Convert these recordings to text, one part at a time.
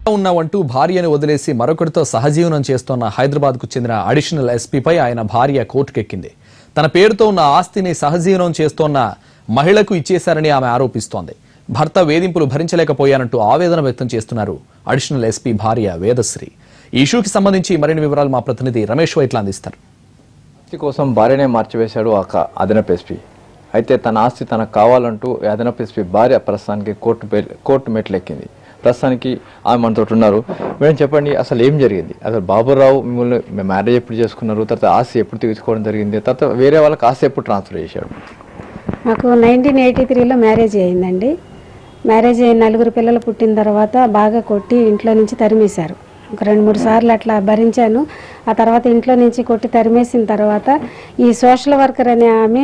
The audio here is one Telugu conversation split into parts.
ఉన్నావంటూ భార్యను వదిలేసి మరొకరితో సహజీవనం చేస్తోన్న హైదరాబాద్కు చెందిన అడిషనల్ ఎస్పీపై ఆయన భార్య కోర్టుకెక్కింది తన పేరుతో ఉన్న ఆస్తిని సహజీవనం చేస్తోన్న మహిళకు ఇచ్చేశారని ఆమె ఆరోపిస్తోంది భర్త వేధింపులు భరించలేకపోయానంటూ ఆవేదన వ్యక్తం చేస్తున్నారు అడిషనల్ ఎస్పీ భార్య వేదశ్రీ ఈ ఇష్యూకి సంబంధించి మరిన్ని వివరాలు మా ప్రతినిధి రమేష్ వైట్ల అందిస్తారు ఆస్తి కోసం భార్యనే మార్చివేశాడు ఆ క- అదనపు ఎస్పీ అయితే తన ఆస్తి తనకు కావాలంటూ ఈ అదనపు ఎస్పీ భార్య ప్రస్తుతానికి కోర్టు బెల్- కోర్టు మెట్లెక్కింది ప్రస్తుతానికి ఆమె మనతో ఉన్నారు మేడం చెప్పండి అసలు ఏం జరిగింది అసలు బాబురావు మిమ్మల్ని మ్యారేజ్ ఎప్పుడు చేసుకున్నారు తర్వాత ఆస్తి ఎప్పుడు తీసుకోవడం జరిగింది తర్వాత వేరే వాళ్ళకి ఆస్తి ఎప్పుడు ట్రాన్స్ఫర్ చేశాడు నాకు నైన్టీన్ ఎయిటీ త్రీలో మ్యారేజ్ అయిందండి మ్యారేజ్ అయిన నలుగురు పిల్లలు పుట్టిన తర్వాత బాగా కొట్టి ఇంట్లో నుంచి తరిమేశారు ఒక రెండు మూడు సార్లు అట్లా భరించాను ఆ తర్వాత ఇంట్లో నుంచి కొట్టి తరిమేసిన తర్వాత ఈ సోషల్ వర్కర్ అనే ఆమె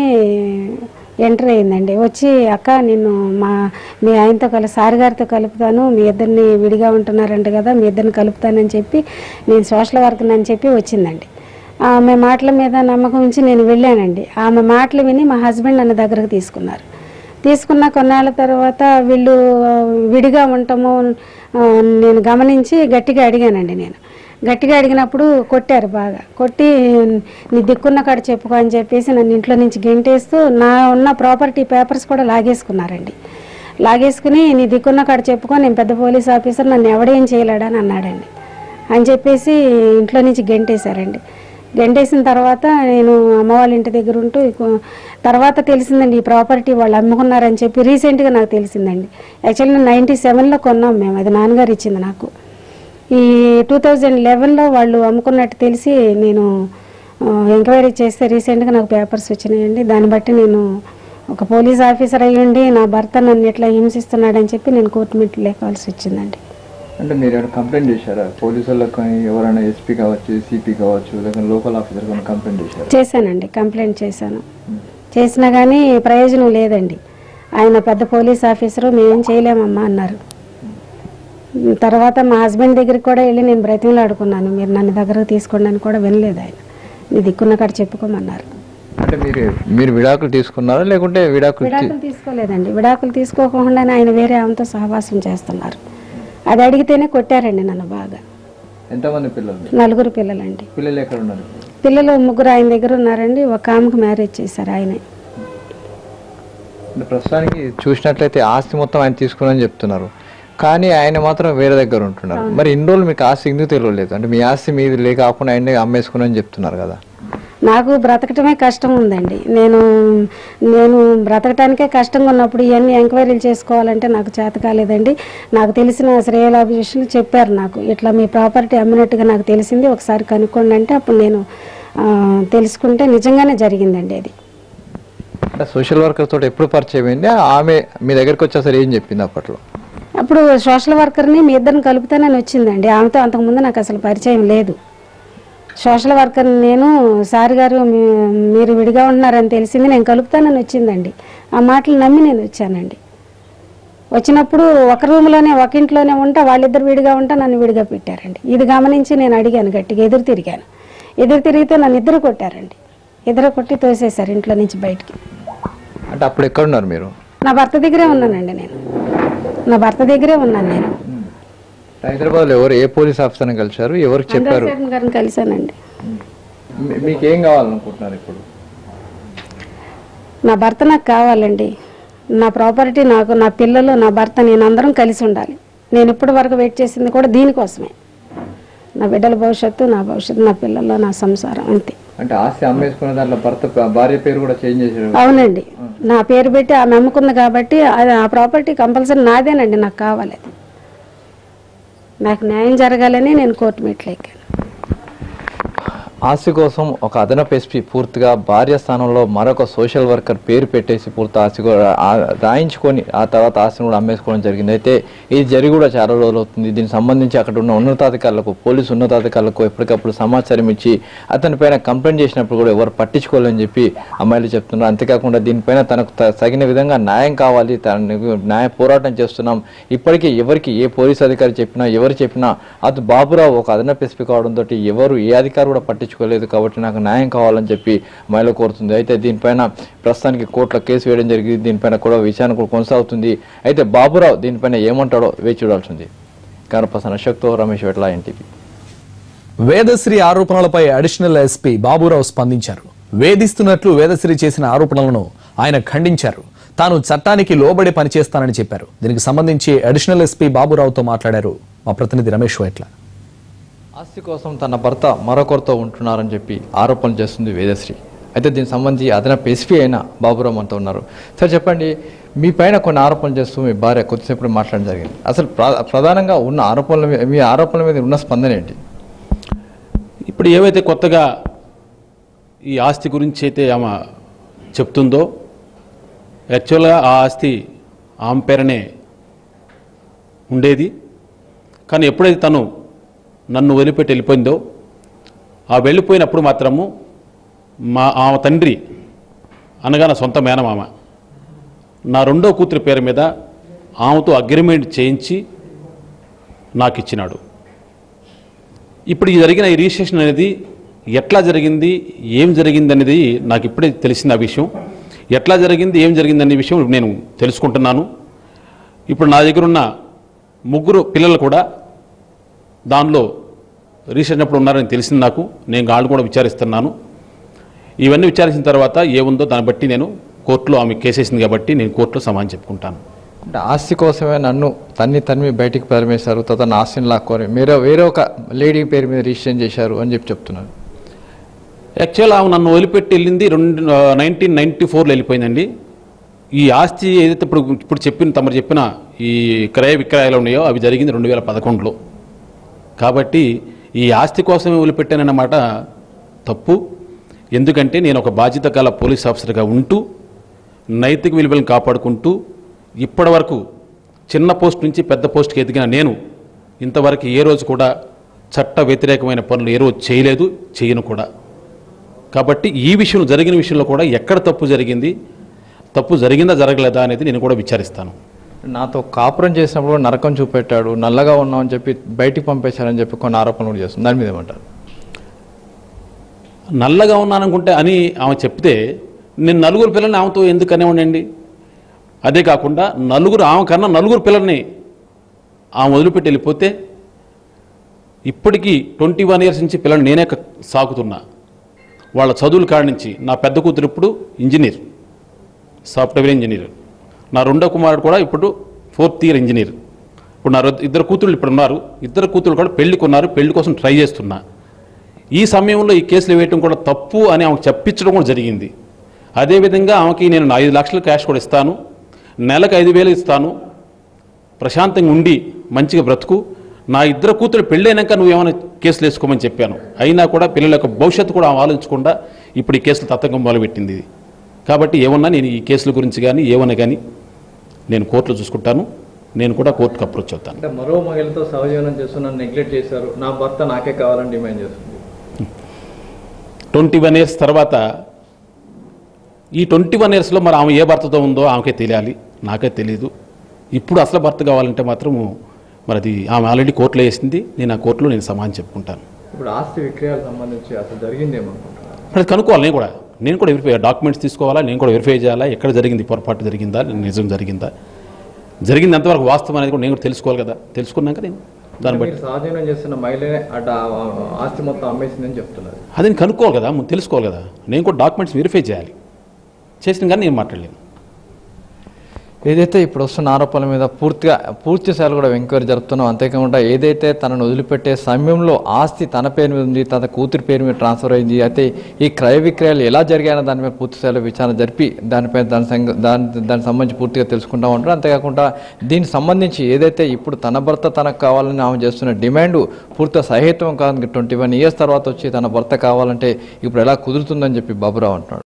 ఎంటర్ అయిందండి వచ్చి అక్క నిన్ను మా మీ ఆయనతో కలు సార్ గారితో కలుపుతాను మీ ఇద్దరిని విడిగా ఉంటున్నారంట కదా మీ ఇద్దరిని కలుపుతానని చెప్పి నేను సోషల్ వర్కర్ అని చెప్పి వచ్చిందండి ఆమె మాటల మీద నమ్మకం ఉంచి నేను వెళ్ళానండి ఆమె మాటలు విని మా హస్బెండ్ నన్ను దగ్గరకు తీసుకున్నారు తీసుకున్న కొన్నాళ్ళ తర్వాత వీళ్ళు ఆ, విడిగా ఉండటము ఆ, నేను గమనించి గట్టిగా అడిగానండి నేను గట్టిగా అడిగినప్పుడు కొట్టారు బాగా కొట్టి నీ దిక్కున్న కాడ చెప్పుకో అని చెప్పేసి నన్ను ఇంట్లో నుంచి గెంటేస్తూ నా ఉన్న ప్రాపర్టీ పేపర్స్ కూడా లాగేసుకున్నారండి లాగేసుకుని నీ దిక్కున్న కాడ చెప్పుకో నేను పెద్ద పోలీస్ ఆఫీసర్ నన్ను ఎవడేం చేయలేడని అన్నాడండి అని చెప్పేసి ఇంట్లో నుంచి గెంటేశారండి గెంటేసిన తర్వాత నేను అమ్మ వాళ్ళ ఇంటి దగ్గర ఉంటూ ఇక- తర్వాత తెలిసిందండి ఈ ప్రాపర్టీ వాళ్ళు అమ్ముకున్నారని చెప్పి రీసెంట్గా నాకు తెలిసిందండి యాక్చువల్లీ నైంటీ సెవెన్లో కొన్నాం మేము అది నాన్నగారు ఇచ్చింది నాకు ఈ టూ థౌజండ్ లెవెన్లో వాళ్ళు అమ్ముకున్నట్టు తెలిసి నేను ఆ, ఎంక్వైరీ చేస్తే రీసెంట్గా నాకు పేపర్స్ వచ్చినాయండి దాన్ని బట్టి నేను ఒక పోలీస్ ఆఫీసర్ అయ్యుండి నా భర్త నన్ను ఇట్లా హింసిస్తున్నాడని చెప్పి నేను కోర్టు మెట్లు లేకాల్సి వచ్చిందండి అంటే మీరు ఏమైనా కంప్లైంట్ చేశారా పోలీసు వాళ్ళకి కానీ ఎవరైనా ఎస్పీ కావచ్చు సిపి కావచ్చు లేకపోతే లోకల్ ఆఫీసర్ కానీ కంప్లైంట్ చేశారా చేశానండి కంప్లైంట్ చేశాను చేసినా కానీ ప్రయోజనం లేదండి ఆయన పెద్ద పోలీస్ ఆఫీసరు మేమేం చేయలేమమ్మా అన్నారు తర్వాత మా హస్బెండ్ దగ్గరికి కూడా వెళ్ళి నేను బ్రతిమలాడుకున్నాను మీరు నన్ను దగ్గరకు తీసుకోండి అని కూడా వినలేదు ఆయన నీ దిక్కున్న కాడ చెప్పుకోమన్నారు అంటే మీరు మీరు విడాకులు తీసుకున్నారా లేకుంటే విడాకులు తీ- విడాకులు తీసుకోలేదండి విడాకులు తీసుకోకుండానే ఆయన వేరే ఆమెతో సహవాసం చేస్తున్నారు అది అడిగితేనే కొట్టారండి నన్ను బాగా ఎంతమంది పిల్లలు నలుగురు పిల్లలండి పిల్లలు ఎక్కడ ఉన్నారు ఇప్పుడు? పిల్లలు ముగ్గురు ఆయన దగ్గర ఉన్నారండి ఒక ఆమెకు మ్యారేజ్ చేశారు ఆయనే అంటే ప్రస్తుతానికి చూసినట్లయితే ఆస్తి మొత్తం ఆయన తీసుకున్నారని చెప్తున్నారు కానీ ఆయన మాత్రం వేరే దగ్గర ఉంటున్నారు మరి ఇన్ని రోజులు మీకు ఆస్తి ఎందుకు తెలియలేదు అంటే మీ ఆస్తి మీది లేక కాకుండా ఆయన అమ్మేసుకున్నారని చెప్తున్నారు కదా నాకు బ్రతకటమే కష్టం ఉందండి నేను నేను బ్రతకటానికే కష్టంగా ఉన్నప్పుడు ఇవన్నీ ఎంక్వైరీలు చేసుకోవాలంటే నాకు చేత కాలేదండి నాకు తెలిసిన శ్రేయలాభిషులు చెప్పారు నాకు ఇట్లా మీ ప్రాపర్టీ అమ్మినట్టుగా నాకు తెలిసింది ఒకసారి కనుక్కోండి అంటే అప్పుడు నేను ఆ, తెలుసుకుంటే నిజంగానే జరిగిందండి అది అంటే సోషల్ వర్కర్ తోటి ఎప్పుడు పరిచయం అయింది ఆమె మీ దగ్గరికి వచ్చేసరి ఏం చెప్పింది అప్పట్లో అప్పుడు సోషల్ వర్కర్ని మీ ఇద్దరిని కలుపుతానని వచ్చిందండి ఆమెతో అంతకుముందు నాకు అసలు పరిచయం లేదు సోషల్ వర్కర్ నేను సార్ గారు మీ- మీరు విడిగా ఉంటున్నారని తెలిసింది నేను కలుపుతానని వచ్చిందండి ఆ మాటలు నమ్మి నేను వచ్చానండి వచ్చినప్పుడు ఒక రూమ్లోనే ఒక ఇంట్లోనే ఉంటా వాళ్ళిద్దరు విడిగా ఉంటా నన్ను విడిగా పెట్టారండి ఇది గమనించి నేను అడిగాను గట్టిగా ఎదురు తిరిగాను ఎదురు తిరిగితే నన్ను ఇద్దరు కొట్టారండి ఇద్దరు కొట్టి తోసేశారు ఇంట్లో నుంచి బయటికి అంటే అప్పుడు ఎక్కడ ఉన్నారు మీరు నా భర్త దగ్గరే ఉన్నానండి నేను నా భర్త దగ్గరే ఉన్నాను నేను హైదరాబాద్లో ఎవరు ఏ పోలీస్ ఆఫీసర్ని కలిశారు ఎవరికి చెప్పారు చంద్రశేఖర్ గారిని కలిశానండి మీ- మీకేం కావాలనుకుంటున్నారు ఇప్పుడు నా భర్త నాకు కావాలండి నా ప్రాపర్టీ నాకు నా పిల్లలు నా భర్త నేను అందరం కలిసి ఉండాలి నేను ఇప్పటి వరకు వెయిట్ చేసింది కూడా దీనికోసమే నా బిడ్డల భవిష్యత్తు నా భవిష్యత్తు నా పిల్లలు నా సంసారం అంతే అంటే ఆస్తి అమ్మేసుకున్న దాంట్లో భర్త భార్య పేరు కూడా చేంజ్ చేశారు అవునండి నా పేరు పెట్టి ఆమె అమ్ముకుంది కాబట్టి అది ఆ ప్రాపర్టీ కంపల్సరీ నాదేనండి నాకు కావాలి అది నాకు న్యాయం జరగాలని నేను కోర్టు మెట్లు ఎక్కాను ఆస్తి కోసం ఒక అదనపు ఎస్పీ పూర్తిగా భార్య స్థానంలో మరొక సోషల్ వర్కర్ పేరు పెట్టేసి పూర్తి ఆస్తి కూడా ఆ- రాయించుకొని ఆ తర్వాత ఆస్తిని కూడా అమ్మేసుకోవడం జరిగింది అయితే ఇది జరిగి కూడా చాలా రోజులు అవుతుంది దీనికి సంబంధించి అక్కడ ఉన్న ఉన్నతాధికారులకు పోలీసు ఉన్నతాధికారులకు ఎప్పటికప్పుడు సమాచారం ఇచ్చి అతనిపైన కంప్లైంట్ చేసినప్పుడు కూడా ఎవరు పట్టించుకోలేని చెప్పి అమ్మాయిలు చెప్తున్నారు అంతేకాకుండా దీనిపైన తనకు త- తగిన విధంగా న్యాయం కావాలి తనకు న్యాయ పోరాటం చేస్తున్నాం ఇప్పటికీ ఎవరికి ఏ పోలీస్ అధికారి చెప్పినా ఎవరు చెప్పినా అటు బాబురావు ఒక అదనపు ఎస్పీ కావడంతో ఎవరు ఏ అధికారి కూడా పట్టించుకోలేదు కాబట్టి నాకు న్యాయం కావాలని చెప్పి మహిళ కోరుతుంది అయితే దీనిపైన ప్రస్తుతానికి కోర్టులో కేసు వేయడం జరిగింది దీనిపైన కూడా విచారణ కూడా కొనసాగుతుంది అయితే బాబురావు దీనిపైన ఏమంటాడో వేచి చూడాల్సింది కనపసన అశోక్తో రమేష్ వెట్ల ఎన్టీపీ వేదశ్రీ ఆరోపణలపై అడిషనల్ ఎస్పీ బాబురావు స్పందించారు వేధిస్తున్నట్లు వేదశ్రీ చేసిన ఆరోపణలను ఆయన ఖండించారు తాను చట్టానికి లోబడి పనిచేస్తానని చెప్పారు దీనికి సంబంధించి అడిషనల్ ఎస్పీ బాబురావుతో మాట్లాడారు మా ప్రతినిధి రమేష్ వైట్ల ఆస్తి కోసం తన భర్త మరొకరితో ఉంటున్నారని చెప్పి ఆరోపణలు చేస్తుంది వేదశ్రీ అయితే దీనికి సంబంధించి అదనపు ఎస్పీ అయిన బాబురావు అంతా ఉన్నారు సార్ చెప్పండి మీ పైన కొన్ని ఆరోపణలు చేస్తూ మీ భార్య కొద్దిసేపు మాట్లాడడం జరిగింది అసలు ప్ర- ప్రధానంగా ఉన్న ఆరోపణల మీద మీ ఆరోపణల మీద ఉన్న స్పందన ఏంటి ఇప్పుడు ఏవైతే కొత్తగా ఈ ఆస్తి గురించి అయితే ఆమె చెప్తుందో యాక్చువల్గా ఆ ఆస్తి ఆమె పేరనే ఉండేది కానీ ఎప్పుడైతే తను నన్ను వదిలిపెట్టి వెళ్ళిపోయిందో ఆ వెళ్ళిపోయినప్పుడు మాత్రము మా ఆమె తండ్రి అనగా నా సొంత మేనమామ నా రెండో కూతురి పేరు మీద ఆమెతో అగ్రిమెంట్ చేయించి నాకు ఇచ్చినాడు ఇప్పుడు ఈ జరిగిన ఈ రిజిస్ట్రేషన్ అనేది ఎట్లా జరిగింది ఏం జరిగింది అనేది నాకు ఇప్పుడే తెలిసింది ఆ విషయం ఎట్లా జరిగింది ఏం జరిగింది అనే విషయం నేను తెలుసుకుంటున్నాను ఇప్పుడు నా దగ్గర ఉన్న ముగ్గురు పిల్లలు కూడా దానిలో రిజిస్ట్రేషన్ అప్పుడు ఉన్నారని తెలిసింది నాకు నేను వాళ్ళు కూడా విచారిస్తున్నాను ఇవన్నీ విచారించిన తర్వాత ఏముందో దాన్ని బట్టి నేను కోర్టులో ఆమె కేసేసింది కాబట్టి నేను కోర్టులో సమాధానం చెప్పుకుంటాను అంటే ఆస్తి కోసమే నన్ను తన్ని తన్ని బయటికి పరిమేశారు తర్వాత నా ఆస్తిని లాక్కొని వేరే వేరే ఒక లేడీ పేరు మీద రిజిస్ట్రేషన్ చేశారు అని చెప్పి చెప్తున్నారు యాక్చువల్ ఆమె నన్ను వదిలిపెట్టి వెళ్ళింది రెండు నైన్టీన్ నైన్టీ ఫోర్లో వెళ్ళిపోయిందండి ఈ ఆస్తి ఏదైతే ఇప్పుడు ఇప్పుడు చెప్పిన తమరు చెప్పిన ఈ క్రయ విక్రయాలు ఉన్నాయో అవి జరిగింది రెండు వేల పదకొండులో కాబట్టి ఈ ఆస్తి కోసమే వదిలిపెట్టానన్నమాట తప్పు ఎందుకంటే నేను ఒక బాధ్యత గల పోలీస్ ఆఫీసర్గా ఉంటూ నైతిక విలువలను కాపాడుకుంటూ ఇప్పటి వరకు చిన్న పోస్ట్ నుంచి పెద్ద పోస్ట్కి ఎదిగిన నేను ఇంతవరకు ఏ రోజు కూడా చట్ట వ్యతిరేకమైన పనులు ఏ రోజు చేయలేదు చేయను కూడా కాబట్టి ఈ విషయం జరిగిన విషయంలో కూడా ఎక్కడ తప్పు జరిగింది తప్పు జరిగిందా జరగలేదా అనేది నేను కూడా విచారిస్తాను నాతో కాపురం చేసినప్పుడు నరకం చూపెట్టాడు నల్లగా ఉన్నామని చెప్పి బయటికి పంపేశారని చెప్పి కొన్ని ఆరోపణలు కూడా చేస్తుంది దాని మీద ఏమంటారు నల్లగా ఉన్నాననుకుంటే అని ఆమె చెప్తే నేను నలుగురు పిల్లల్ని ఆమెతో ఎందుకు అనేవాడినండి అదే కాకుండా నలుగురు ఆమె కన్నా నలుగురు పిల్లల్ని ఆమె వదిలిపెట్టి వెళ్ళిపోతే ఇప్పటికీ ట్వంటీ వన్ ఇయర్స్ నుంచి పిల్లల్ని నేనే క- సాకుతున్నా వాళ్ళ చదువుల కాడి నుంచి నా పెద్ద కూతురు ఇప్పుడు ఇంజనీర్ సాఫ్ట్వేర్ ఇంజనీర్ నా రెండో కుమారుడు కూడా ఇప్పుడు ఫోర్త్ ఇయర్ ఇంజనీర్ ఇప్పుడు నా రొ- ఇద్దరు కూతుళ్ళు ఇప్పుడు ఉన్నారు ఇద్దరు కూతురు కూడా పెళ్లికి ఉన్నారు పెళ్లి కోసం ట్రై చేస్తున్నా ఈ సమయంలో ఈ కేసులు వేయటం కూడా తప్పు అని ఆమెకు చెప్పించడం కూడా జరిగింది అదేవిధంగా ఆమెకి నేను ఐదు లక్షల క్యాష్ కూడా ఇస్తాను నెలకు ఐదు వేలు ఇస్తాను ప్రశాంతంగా ఉండి మంచిగా బ్రతుకు నా ఇద్దరు కూతురు పెళ్ళైనాక నువ్వేమైనా కేసులు వేసుకోమని చెప్పాను అయినా కూడా పిల్లల యొక్క భవిష్యత్తు కూడా ఆమె ఆలోచించకుండా ఇప్పుడు ఈ కేసులు తతంగం మొదలుపెట్టింది ఇది కాబట్టి ఏమన్నా నేను ఈ కేసుల గురించి కానీ ఏమన్నా కానీ నేను కోర్టులో చూసుకుంటాను నేను కూడా కోర్టుకు అప్రోచ్ అవుతాను అంటే మరో మహిళతో సహజీవనం చేస్తూ నన్ను నెగ్లెక్ట్ చేశారు నా భర్త నాకే కావాలని డిమాండ్ చేస్తుంది ట్వంటీ వన్ ఇయర్స్ తర్వాత ఈ ట్వంటీ వన్ ఇయర్స్లో మరి ఆమె ఏ భర్తతో ఉందో ఆమెకే తెలియాలి నాకే తెలియదు ఇప్పుడు అసలు భర్త కావాలంటే మాత్రము మరి అది ఆమె ఆల్రెడీ కోర్టులో వేసింది నేను ఆ కోర్టులో నేను సమాధానం చెప్పుకుంటాను ఇప్పుడు ఆస్తి విక్రయాలకు సంబంధించి అసలు జరిగిందేమనుకుంటున్నారు అది కనుక్కోవాలి నేను కూడా నేను కూడా వెరిఫై డాక్యుమెంట్స్ తీసుకోవాలా నేను కూడా వెరిఫై చేయాలా ఎక్కడ జరిగింది పొరపాటు జరిగిందా నిజం జరిగిందా జరిగింది ఎంతవరకు వాస్తవం అనేది కూడా నేను కూడా తెలుసుకోవాలి కదా తెలుసుకున్నాక నేను దాన్ని బట్టి మీరు సహజీవనం చేస్తున్న మహిళనే అటు ఆ- ఆస్తి మొత్తం అమ్మేసిందని చెప్తున్నారు అది నేను కనుక్కోవాలి కదా ముందు తెలుసుకోవాలి కదా నేను కూడా డాక్యుమెంట్స్ వెరిఫై చేయాలి చేసిన కానీ నేను మాట్లాడలేను ఏదైతే ఇప్పుడు వస్తున్న ఆరోపణల మీద పూర్తిగా పూర్తి స్థాయిలో కూడా ఎంక్వైరీ జరుపుతున్నాం అంతేకాకుండా ఏదైతే తనను వదిలిపెట్టే సమయంలో ఆస్తి తన పేరు మీద ఉంది తన కూతురి పేరు మీద ట్రాన్స్ఫర్ అయింది అయితే ఈ క్రయ విక్రయాలు ఎలా జరిగాయన్న దాని మీద పూర్తి స్థాయిలో విచారణ జరిపి దానిపై దాని సంగ దాని దానికి సంబంధించి పూర్తిగా తెలుసుకుంటా ఉంటారు అంతేకాకుండా దీనికి సంబంధించి ఏదైతే ఇప్పుడు తన భర్త తనకు కావాలని ఆమె చేస్తున్న డిమాండ్ పూర్తిగా సహేతువం కాదు ట్వంటీ వన్ ఇయర్స్ తర్వాత వచ్చి తన భర్త కావాలంటే ఇప్పుడు ఎలా కుదురుతుందని చెప్పి బాబురావు అంటున్నాడు